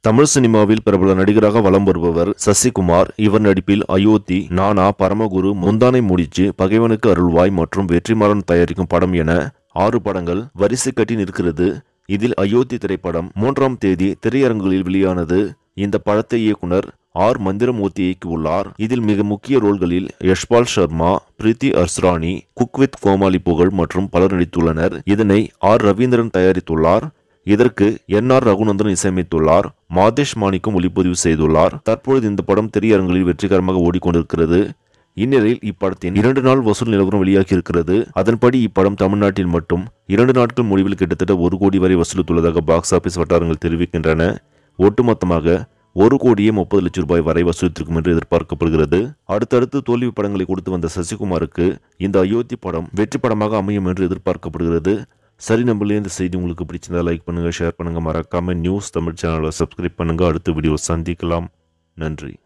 தமிழ் சினிமாவில் பிரபல நடிகராக வலம் வருபவர் சசிகுமார் இவர் நடிப்பில் அயோத்தி நானா பரமகுரு முந்தானை முடிச்சு பகைவனுக்கு அருள்வாய் மற்றும் வெற்றிமாறன் தயாரிக்கும் படம் என ஆறு படங்கள் வரிசை கட்டி நிற்கிறது இதில் அயோத்தி திரைப்படம் மூன்றாம் தேதி திரையரங்குகளில் வெளியானது இந்த படத்தை இயக்குனர் ஆர் மந்திரமூர்த்தி இயக்கியுள்ளார் இதில் மிக முக்கிய ரோல்களில் யஷ்பால் சர்மா பிரீத்தி அர்ஸ்ரானி குக் வித் கோமாளி புகழ் மற்றும் பலர் நடித்துள்ளனர் இதனை ஆர் ரவீந்திரன் தயாரித்துள்ளார் இதற்கு என் ஆர் ரகுநந்தன் இசையமைத்துள்ளார் மாதேஷ் மாணிக்கம் ஒளிப்பதிவு செய்துள்ளார் தற்பொழுது இந்த படம் திரையரங்குகளில் வெற்றிகரமாக ஓடிக்கொண்டிருக்கிறது இந்நிலையில் இப்படத்தின் இரண்டு நாள் வசூல் நிலவரம் வெளியாகி இருக்கிறது அதன்படி இப்படம் தமிழ்நாட்டில் மட்டும் இரண்டு நாட்கள் முடிவில் கிட்டத்தட்ட ஒரு கோடி வரை வசூலித்துள்ளதாக பாக்ஸ் ஆபீஸ் வட்டாரங்கள் தெரிவிக்கின்றன ஒட்டுமொத்தமாக ஒரு கோடியே முப்பது லட்சம் ரூபாய் வரை வசூலித்திருக்கும் என்று எதிர்பார்க்கப்படுகிறது அடுத்தடுத்து தோல்வி படங்களை கொடுத்து வந்த சசிகுமாருக்கு இந்த அயோத்தி படம் வெற்றி படமாக அமையும் என்று எதிர்பார்க்கப்படுகிறது சரி நம்மளே இந்த செய்தி உங்களுக்கு பிடிச்சிருந்தா லைக் பண்ணுங்க ஷேர் பண்ணுங்க மறக்காம நியூஸ் தமிழ் சேனலை சப்ஸ்கிரைப் பண்ணுங்க அடுத்த வீடியோ சந்திக்கலாம் நன்றி